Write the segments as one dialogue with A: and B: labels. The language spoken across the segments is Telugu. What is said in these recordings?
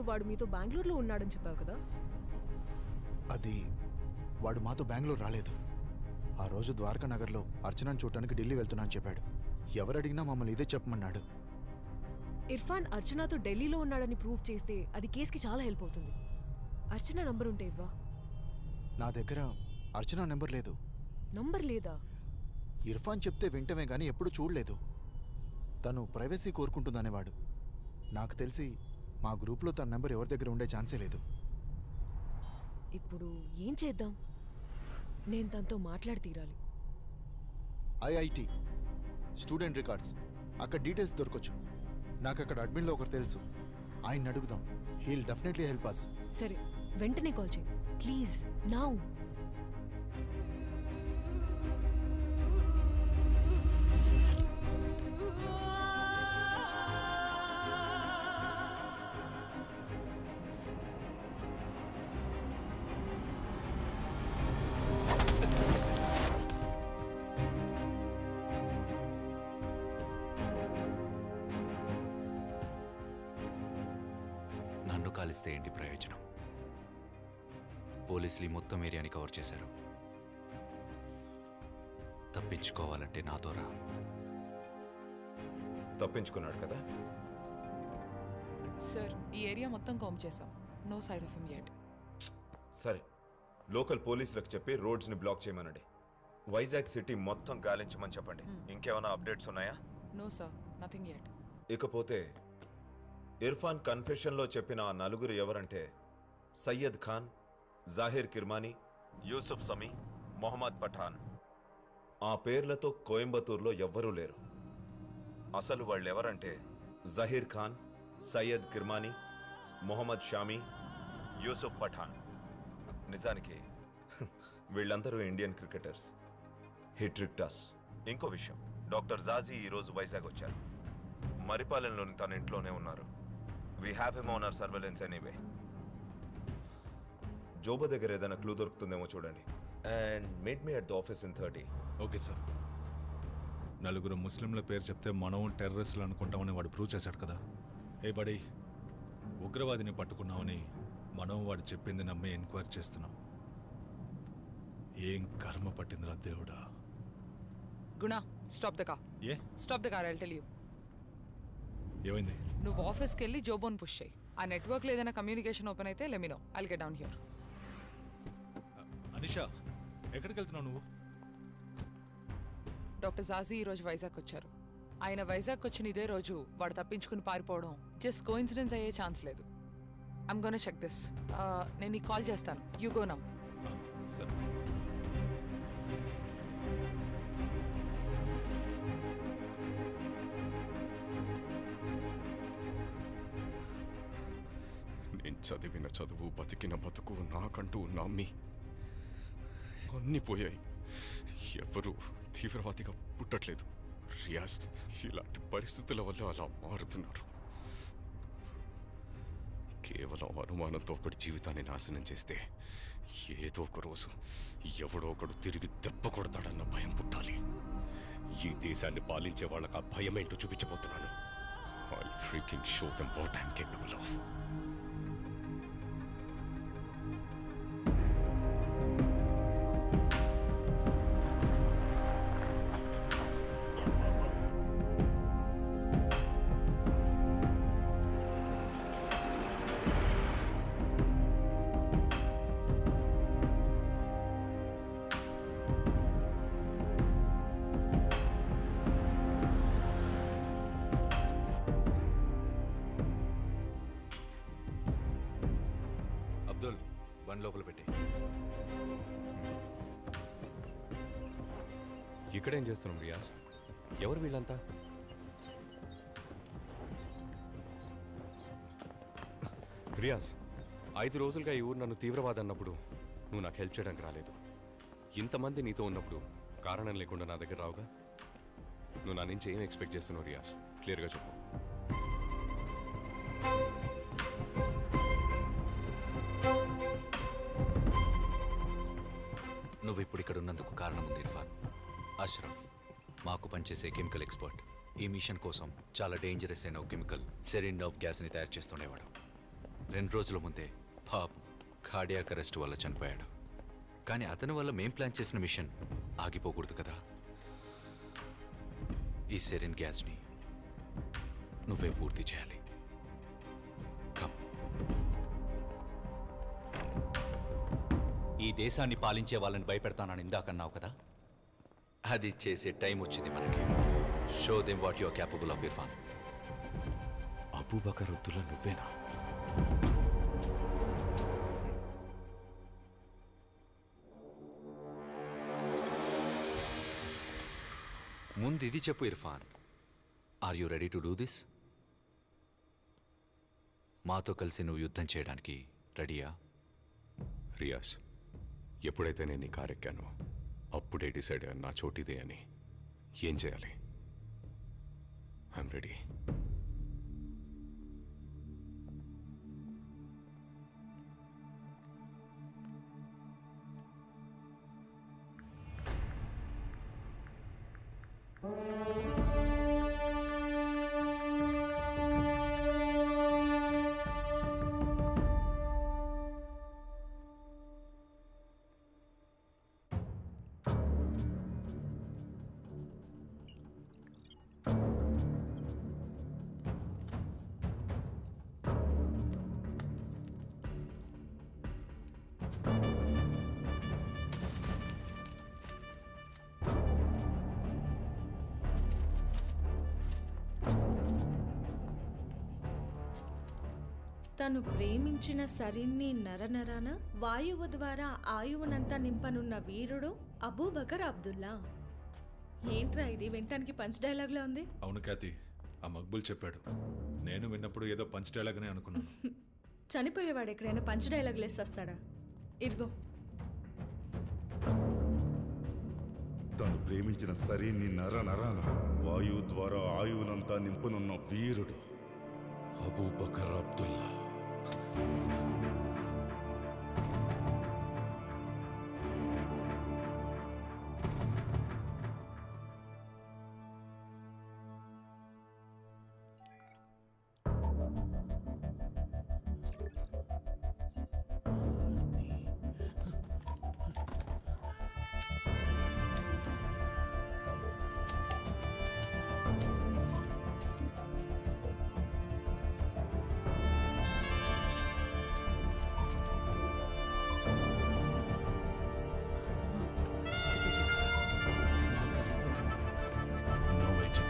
A: ఇప్పుడు వాడు మీతో బెంగళూరులో ఉన్నాడని చెప్పావు కదా
B: అది వాడు మాతో బెంగళూరు రాలేదు ఆ రోజు ద్వారకా నగర్లో అర్చనను చూడటానికి ఢిల్లీ వెళ్తున్నా అని చెప్పాడు ఎవరు అడిగినా మమ్మల్ని ఇదే చెప్పమన్నాడు
A: ఇర్ఫాన్ అర్చనతో ఢిల్లీలో ఉన్నాడని ప్రూవ్ చేస్తే అది కేసుకి చాలా హెల్ప్ అవుతుంది అర్చన నంబర్ ఉంటే ఇవ్వా
B: నా దగ్గర అర్చన నెంబర్ లేదు
A: నంబర్ లేదా
B: ఇర్ఫాన్ చెప్తే వింటమే కానీ ఎప్పుడు చూడలేదు తను ప్రైవసీ కోరుకుంటుందనేవాడు నాకు తెలిసి మా గ్రూప్లో తన నెంబర్ ఎవరి దగ్గర ఉండే ఛాన్సే లేదు
A: ఇప్పుడు ఏం చేద్దాం నేను తనతో మాట్లాడి తీరాలి
B: ఐఐటి స్టూడెంట్ రికార్డ్స్ అక్కడ డీటెయిల్స్ దొరకొచ్చు నాకు అక్కడ అడ్మిన్లో ఒకరు తెలుసు ఆయన్ని అడుగుదాం హీల్ డెఫినెట్లీ హెల్ప్ అస్
A: సరే వెంటనే కాల్ చేయి ప్లీజ్ నౌ
C: నన్ను కాలిస్తే ఏంటి ప్రయోజనం పోలీసులు ఈ మొత్తం ఏరియాని కవర్ చేశారు తప్పించుకోవాలంటే నాతో రా
D: తప్పించుకున్నాడు కదా
E: సార్ ఈ ఏరియా మొత్తం కామ్ చేసాం నో సైడ్ ఆఫ్ ఎట్
D: సరే లోకల్ పోలీసులకు చెప్పి రోడ్స్ని బ్లాక్ చేయమనండి వైజాగ్ సిటీ మొత్తం గాలించమని చెప్పండి ఇంకేమైనా అప్డేట్స్ ఉన్నాయా
E: నో సార్ నథింగ్ ఎట్
D: ఇకపోతే ఇర్ఫాన్ కన్ఫెషన్లో చెప్పిన ఆ నలుగురు ఎవరంటే సయ్యద్ ఖాన్ జాహిర్ కిర్మానీ యూసుఫ్ సమీ మొహమ్మద్ పఠాన్ ఆ పేర్లతో కోయంబత్తూర్లో ఎవ్వరూ లేరు అసలు వాళ్ళెవరంటే జహీర్ ఖాన్ సయ్యద్ కిర్మానీ మొహమ్మద్ షామీ యూసుఫ్ పఠాన్ నిజానికి వీళ్ళందరూ ఇండియన్ క్రికెటర్స్ హిట్రిక్ టస్ ఇంకో విషయం డాక్టర్ జాజీ ఈరోజు వైజాగ్ వచ్చారు మరిపాలెంలోని తన ఇంట్లోనే ఉన్నారు we have him on our surveillance anyway జోబో దగ్గర ఏదైనా క్లూ దొరుకుతుందేమో చూడండి and meet me at the office in thirty
F: okay sir నలుగురు ముస్లింల పేరు చెప్తే మనం టెర్రరిస్టులు అనుకుంటామని వాడు ప్రూవ్ చేశాడు కదా ఏ బడి ఉగ్రవాదిని పట్టుకున్నామని మనం వాడు చెప్పింది నమ్మి ఎంక్వైరీ చేస్తున్నాం ఏం కర్మ పట్టిందిరా దేవుడా
E: Guna stop the car
F: hey
E: stop the car I tell you
F: ఏమైంది
E: నువ్వు ఆఫీస్కి వెళ్ళి జోబోన్ పుష్ చేయి ఆ నెట్వర్క్లో ఏదైనా కమ్యూనికేషన్ ఓపెన్ అయితే let me know I'll get down here
F: Anisha ఎక్కడికి వెళ్తున్నావు నువ్వు
E: డాక్టర్ జాజీ ఈ రోజు వైజాగ్ వచ్చారు ఆయన వైజాగ్ వచ్చిన ఇదే రోజు వాడు తప్పించుకుని పారిపోవడం జస్ట్ కోఇన్సిడెన్స్ అయ్యే ఛాన్స్ లేదు ఐమ్ గోన్ చెక్ దిస్ నేను నీకు కాల్ చేస్తాను యూ గో నమ్
F: ఆ, సరే
G: నేను చదివిన చదువు బతికిన బతుకు నాకంటూ ఉన్న అమ్మి అన్నీ పోయాయి ఎవరు తీవ్రవాదిగా పుట్టట్లేదు రియాజ్ ఇలాంటి పరిస్థితుల వల్ల అలా మారుతున్నారు కేవలం అనుమానంతో ఒకటి జీవితాన్ని నాశనం చేస్తే ఏదో ఒక రోజు ఎవడో ఒకడు తిరిగి దెబ్బ కొడతాడన్న భయం పుట్టాలి ఈ దేశాన్ని పాలించే వాళ్ళకి ఆ భయం ఏంటో చూపించబోతున్నాను I freaking show them what I'm capable of
C: Abdul బండి లోపల పెట్టి
G: ఇక్కడేం చేస్తున్నాం రియాజ్ ఎవరు వీళ్ళంతా రియాజ్ ఐదు రోజులుగా ఈ ఊరు నన్ను తీవ్రవాది అన్నప్పుడు నువ్వు నాకు హెల్ప్ చేయడానికి రాలేదు ఇంతమంది నీతో ఉన్నప్పుడు కారణం లేకుండా నా దగ్గర రావుగా నువ్వు నా నుంచి ఏం ఎక్స్పెక్ట్ చేస్తున్నావు రియాజ్ క్లియర్గా చెప్పు
C: నువ్వు ఇప్పుడు ఇక్కడ ఉన్నందుకు కారణం ఉంది ఇర్ఫాన్ అష్రఫ్ మాకు పనిచేసే కెమికల్ ఎక్స్పర్ట్ ఈ మిషన్ కోసం చాలా డేంజరస్ అయిన ఒక కెమికల్ సెరిన్ ఆఫ్ గ్యాస్ని తయారు చేస్తుండేవాడు రెండు రోజుల ముందే పాపం కార్డియాక్ అరెస్ట్ వల్ల చనిపోయాడు కానీ అతని వల్ల మేం ప్లాన్ చేసిన మిషన్ ఆగిపోకూడదు కదా ఈ సెరిన్ గ్యాస్ని నువ్వే పూర్తి చేయాలి కమ్
H: ఈ దేశాన్ని పాలించే వాళ్ళని భయపెడతానని ఇందాకన్నావు కదా
C: అది చేసే టైం వచ్చింది మనకి show them what your capable of Irfan
G: Abubakar Abdullah నువ్వేనా
C: ముందు ఇది చెప్పు Irfan are you ready to do this మాతో కలిసి నువ్వు యుద్ధం చేయడానికి రెడీయా
G: రియాజ్ ఎప్పుడైతే నేను నీ కారు ఎక్కానో అప్పుడే డిసైడ్ అయ్యాను నా చోటిదే అని ఏం చేయాలి ఐఎమ్ రెడీ
I: తను ప్రేమించిన సరిన్ని నరనరాన వాయువు ద్వారా ఆయువునంతా నింపనున్న వీరుడు అబూబకర్ అబ్దుల్లా ఏంట్రా ఇది వినటానికి పంచ్ డైలాగ్లా ఉంది
F: అవును ఖ్యాతి ఆ మక్బుల్ చెప్పాడు నేను విన్నప్పుడు ఏదో పంచ్ డైలాగ్నే అనుకున్నాను
I: చనిపోయేవాడు ఎక్కడైనా పంచ్ డైలాగ్ వస్తాడా ఇదిగో
J: తను ప్రేమించిన సరీని నర నరాన వాయువు ద్వారా ఆయువునంతా నింపనున్న వీరుడు Abubakar Abdullah
F: No agent.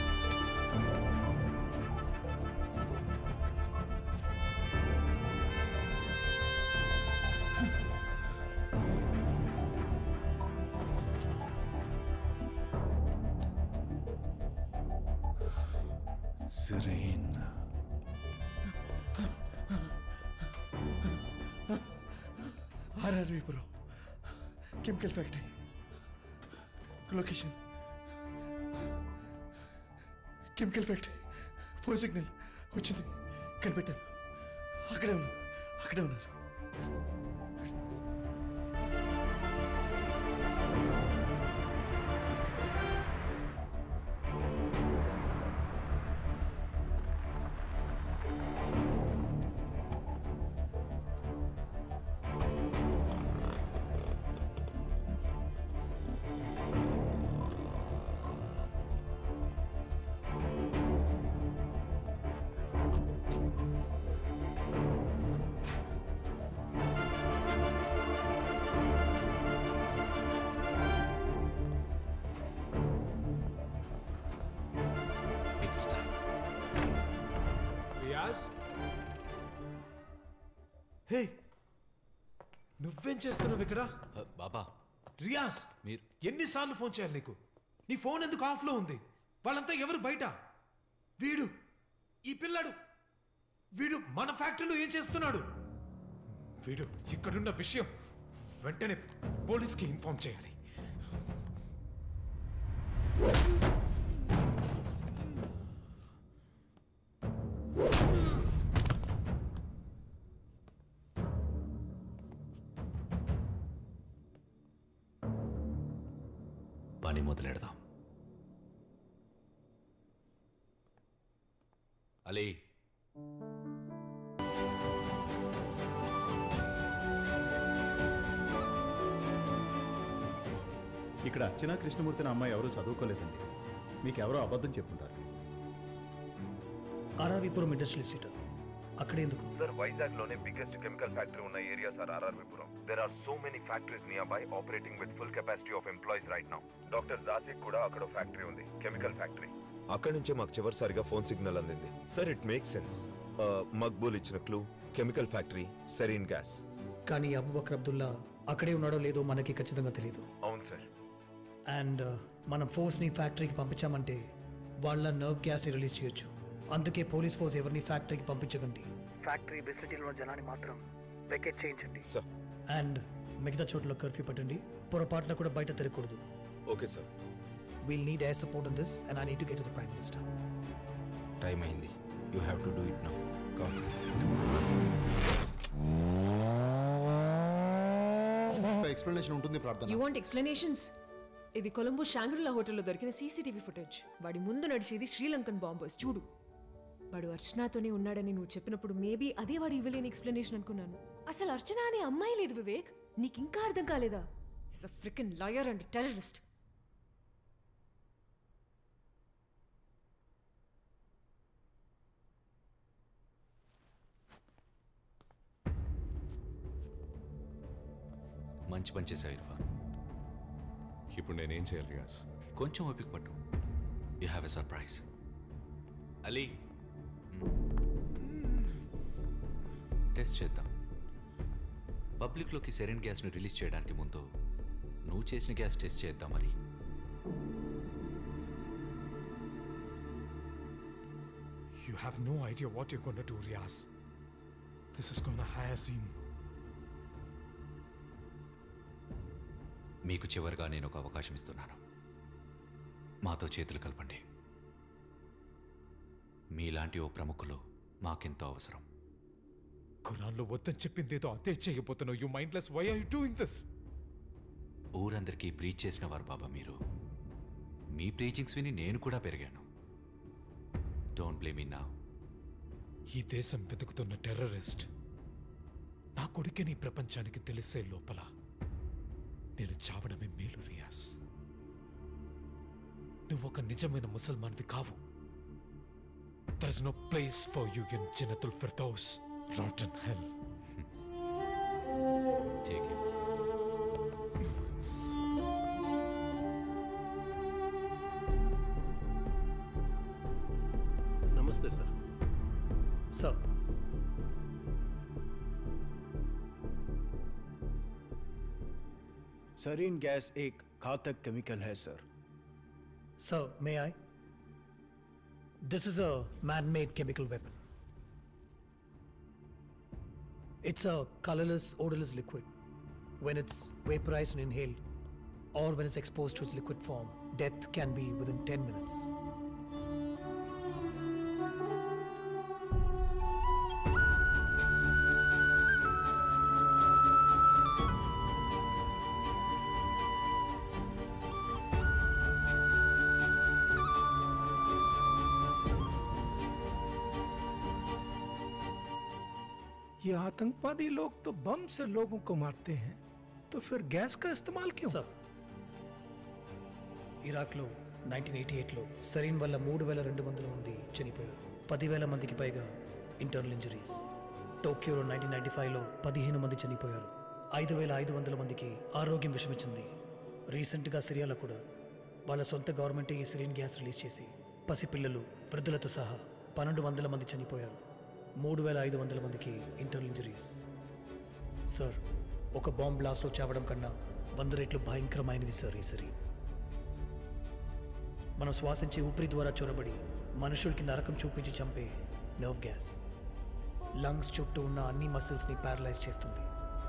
F: Serene.
K: RRV Puram chemical factory location chemical factory phone signal వచ్చింది కనిపెట్టాను అక్కడే ఉన్నారు అక్కడే ఉన్నారు
C: ఇట్స్ టైం
L: రియాజ్ హే నువ్వేం చేస్తున్నావు ఇక్కడ
C: బాబా
L: రియాజ్
C: మీరు
L: ఎన్నిసార్లు ఫోన్ చేయాలి నీకు నీ ఫోన్ ఎందుకు ఆఫ్లో ఉంది వాళ్ళంతా ఎవరు బయట వీడు ఈ పిల్లాడు వీడు మన ఫ్యాక్టరీలో ఏం చేస్తున్నాడు వీడు ఇక్కడున్న విషయం వెంటనే పోలీస్కి ఇన్ఫార్మ్ చేయాలి
C: పని మొదలెడదాం అలీ
M: ఇక్కడ అర్చన కృష్ణమూర్తిని అమ్మాయి ఎవరూ చదువుకోలేదండి మీకు ఎవరో అబద్ధం చెప్పుంటారు
K: ఆర్ఆర్విపురం ఇండస్ట్రియల్ ఎస్టేట్ అక్కడే ఎందుకు
N: సార్ వైజాగ్ లోనే బిగ్గెస్ట్ కెమికల్ ఫ్యాక్టరీ ఉన్న area sir RRV Puram there are so many factories near by operating with full capacity of employees right now doctor జాసిక్ కూడా అక్కడ ఫ్యాక్టరీ ఉంది కెమికల్ ఫ్యాక్టరీ
D: అక్కడి నుంచే మాకు చివరిసారిగా ఫోన్ సిగ్నల్ అందింది sir it make sense Maqbool ఇచ్చిన clue chemical factory sarin gas
K: కానీ అబుబకర్ అబ్దుల్లా అక్కడే ఉన్నాడో లేదో మనకి ఖచ్చితంగా తెలియదు
N: అవును సార్
K: అండ్ మనం ఫోర్స్ని ఫ్యాక్టరీకి పంపించామంటే వాళ్ళ నర్వ్ గ్యాస్ని రిలీజ్ చేయొచ్చు అందుకే పోలీస్ ఫోర్స్ ఎవరిని ఫ్యాక్టరీకి పంపించకండి ఫ్యాక్టరీ ఫెసిలిటీలో ఉన్న జనాన్ని మాత్రం వెకేట్ చేయించండి
D: సార్
K: అండ్ మిగతా చోట్ల కర్ఫ్యూ పెట్టండి పొరపాటున కూడా బయట తిరగకూడదు
D: okay sir
K: we'll need air support in this and I need to get to the prime minister
B: time అయింది you have to do it now come explanation ఉంటుంది ప్రార్థన
A: యూ వాంట్ ఎక్స్ప్లెనేషన్స్ ఇది కొలంబో షాంగ్రులా హోటల్లో దొరికిన సీసీటీవీ ఫుటేజ్ వాడి ముందు నడిచేది శ్రీలంకన్ బాంబర్స్ చూడు వాడు అర్చనాతోనే ఉన్నాడని నువ్వు చెప్పినప్పుడు మేబీ అదే వాడు ఇవ్వలేని ఎక్స్ప్లెనేషన్ అనుకున్నాను అసలు అర్చన అనే అమ్మాయి లేదు వివేక్ నీకు ఇంకా అర్థం కాలేదా is a freaking liar and terrorist
C: మంచి పని చేసావు ఇర్ఫాన్
G: ఇప్పుడు నేనేం చేయాలి రియాజ్
C: కొంచెం ఓపిక పట్టు you have a surprise Ali test చేద్దాం పబ్లిక్లోకి సెరెన్ గ్యాస్ని రిలీజ్ చేయడానికి ముందు నువ్వు చేసిన గ్యాస్ టెస్ట్ చేద్దాం మరి
L: You have no idea what you're gonna do, Riaz. This is gonna hire Azim.
C: మీకు చివరిగా నేను ఒక అవకాశం ఇస్తున్నాను మాతో చేతులు కలపండి మీలాంటి ఓ ప్రముఖులు మాకెంతో అవసరం
L: ఖురాన్లో వద్దని చెప్పిందేదో అదే చేయబోతున్నావు you mindless why are you doing this
C: ఊరందరికీ ప్రీచ్ చేసిన వారు బాబా మీరు మీ ప్రీచింగ్స్ విని నేను కూడా పెరిగాను డోంట్ బ్లేమ్ మీ నా
L: ఈ దేశం వెతుకుతున్న టెర్రరిస్ట్ నా కొడుకే నీ ప్రపంచానికి తెలిసే లోపల నేను చావడమే మేలు రియాస్ నువ్వు ఒక నిజమైన ముసల్మాన్వి కావు there is no place for you in జనతుల్ ఫిర్దౌస్ రాటన్ హెల్
C: Take it.
O: నమస్తే సార్
K: సార్
O: सरीन गैस एक घातक केमिकल है sir
K: Sir, may I? This is a man made chemical weapon. It's a colorless, odorless liquid. When it's vaporized and inhaled, or when it's exposed to its liquid form, death can be within 10 minutes.
P: ये आतंकवादी लोग तो बम से लोगों को मारते हैं तो फिर गैस का इस्तेमाल क्यों
K: सर ఇరాక్లో నైన్టీన్ ఎయిటీ ఎయిట్లో సరీన్ వల్ల మూడు వేల రెండు వందల మంది చనిపోయారు పదివేల మందికి పైగా ఇంటర్నల్ ఇంజరీస్ టోక్యోలో నైన్టీన్ నైన్టీ ఫైవ్లో పదిహేను మంది చనిపోయారు ఐదు వేల ఐదు వందల మందికి ఆరోగ్యం విషమిచ్చింది రీసెంట్గా సిరియాలో కూడా వాళ్ళ సొంత గవర్నమెంటే ఈ సిరియన్ గ్యాస్ రిలీజ్ చేసి పసిపిల్లలు వృద్ధులతో సహా పన్నెండు వందల మంది చనిపోయారు మూడు వేల ఐదు వందల మందికి ఇంటర్నల్ ఇంజరీస్ సార్ ఒక బాంబ్ బ్లాస్ట్లో చావడం కన్నా వంద రెట్లు భయంకరమైనది సార్ ఈ సిరియన్ మనం శ్వాసించే ఊపిరి ద్వారా చొరబడి మనుషులకి నరకం చూపించి చంపే నర్వ్ గ్యాస్ లంగ్స్ చుట్టూ ఉన్న అన్ని మసిల్స్ని ప్యారలైజ్ చేస్తుంది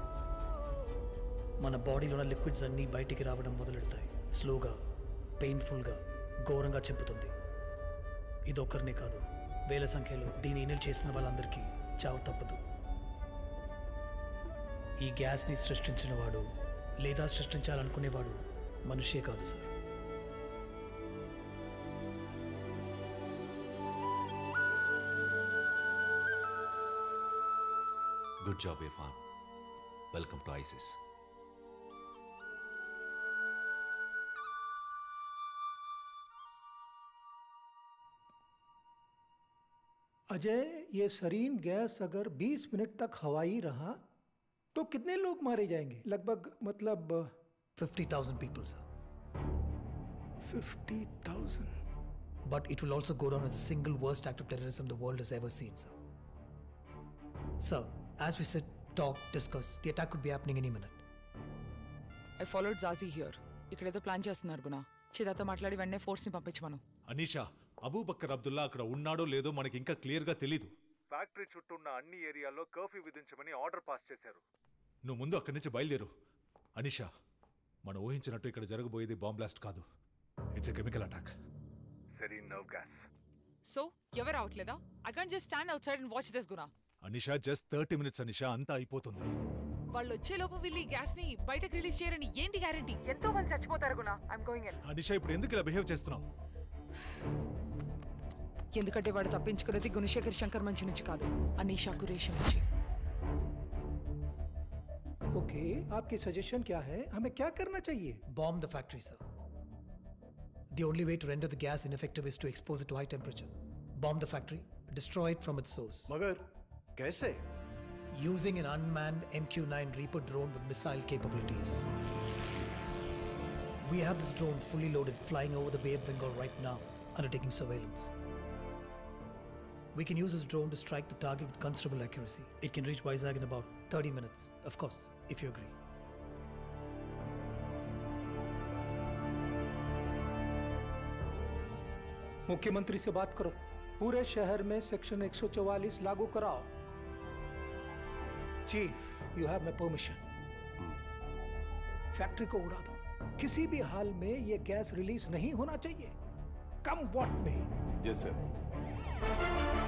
K: మన బాడీలో ఉన్న లిక్విడ్స్ అన్నీ బయటికి రావడం మొదలెడతాయి స్లోగా పెయిన్ఫుల్గా ఘోరంగా చెంపుతుంది ఇది ఒక్కరినే కాదు వేల సంఖ్యలో దీని ఇనల్ చేస్తున్న వాళ్ళందరికీ చావు తప్పదు ఈ గ్యాస్ని సృష్టించిన వాడు లేదా సృష్టించాలనుకునేవాడు మనిషే కాదు sir
C: good job Irfan. Welcome to ISIS
P: Ajay ये सरीन गैस अगर 20 मिनट तक हवाई रहा तो कितने लोग मारे जाएंगे लगभग मतलब
K: 50,000 people, sir.
P: 50,000
K: But it will also go down as the single worst act of terrorism the world has ever seen, sir. Sir, as we sit, talk, discuss, the attack could be happening any minute.
E: I followed జాజీ హియర్ ఇక్కడ ఏదో ప్లాన్ చేస్తున్నారు గుణ చిదాతో మాట్లాడి వెంటనే ఫోర్స్ని పంపించమను
F: అనీషా అబూబక్కర్ అబ్దుల్లా అక్కడ ఉన్నాడో లేదో మనకి ఇంకా క్లియర్గా తెలీదు
Q: ఫ్యాక్టరీ చుట్టూ ఉన్న అన్ని ఏరియాల్లో కర్ఫ్యూ విధించమని ఆర్డర్ పాస్ చేశారు
F: నువ్వు ముందు అక్కడి నుంచి బయలుదేరు అనీషా మనం ఊహించినట్టు ఇక్కడ జరగబోయేది బాంబ్ బ్లాస్ట్ కాదు ఇట్స్ ఎ కెమికల్ అటాక్
Q: సరే నర్వ్ గ్యాస్
E: సో ఎవరు రావట్లేదా I can't just stand outside and watch this Guna
F: Anisha just thirty minutes Anisha అంతా అయిపోతుంది
E: వాళ్ళు వచ్చేలోపు వీళ్ళు ఈ గ్యాస్ ని బయటకు రిలీజ్ చేయరని ఏంటి గ్యారంటీ ఎంతో మంది చచ్చిపోతారు గుణ ఐఎమ్ గోయింగ్ ఇన్
F: అనిషా ఇప్పుడు ఎందుకు ఇలా బిహేవ్ చేస్తున్నావు
E: ఎందుకంటే వాడు తప్పించుకున్నది గుణశేఖర్ శంకర్ మంచి నుంచి కాదు అనీషా కురేషి నుంచి
P: ओके आपकी सजेशन क्या है हमें क्या करना चाहिए
K: Bomb the factory, sir. The only way to render the gas ineffective is to expose it to high temperature. Bomb the factory, destroy it from its source.
O: मगर कैसे
K: Using an unmanned MQ-9 Reaper drone with missile capabilities. We have this drone fully loaded, flying over the Bay of Bengal right now, undertaking surveillance. We can use this drone to strike the target with considerable accuracy. It can reach Vizag in about 30 minutes, of course, if you agree.
P: मुख्यमंत्री से बात करो पूरे शहर में सेक्शन 144 लागू कराओ chief you have my permission factory को उड़ा दो किसी भी हाल में ये गैस रिलीज नहीं होना चाहिए कम वॉट में
O: यस सर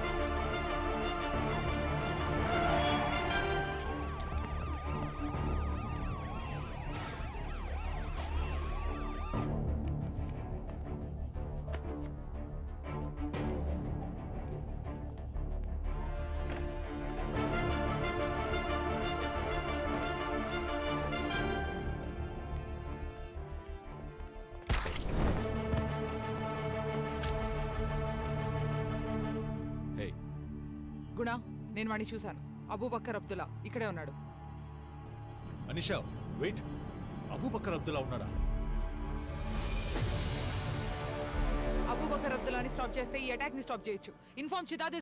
C: హే
E: గుణ నేను వాడిని చూశాను అబూబక్కర్ అబ్దుల్లా ఇక్కడే ఉన్నాడు
F: అనిషా వెయిట్ అబూబక్కర్ అబ్దుల్లా ఉన్నాడా
E: అబూబక్కర్ అబ్దుల్లాని స్టాప్ చేస్తే ఈ అటాక్ ని స్టాప్ చేయొచ్చు ఇన్ఫార్మ్ చిదాదే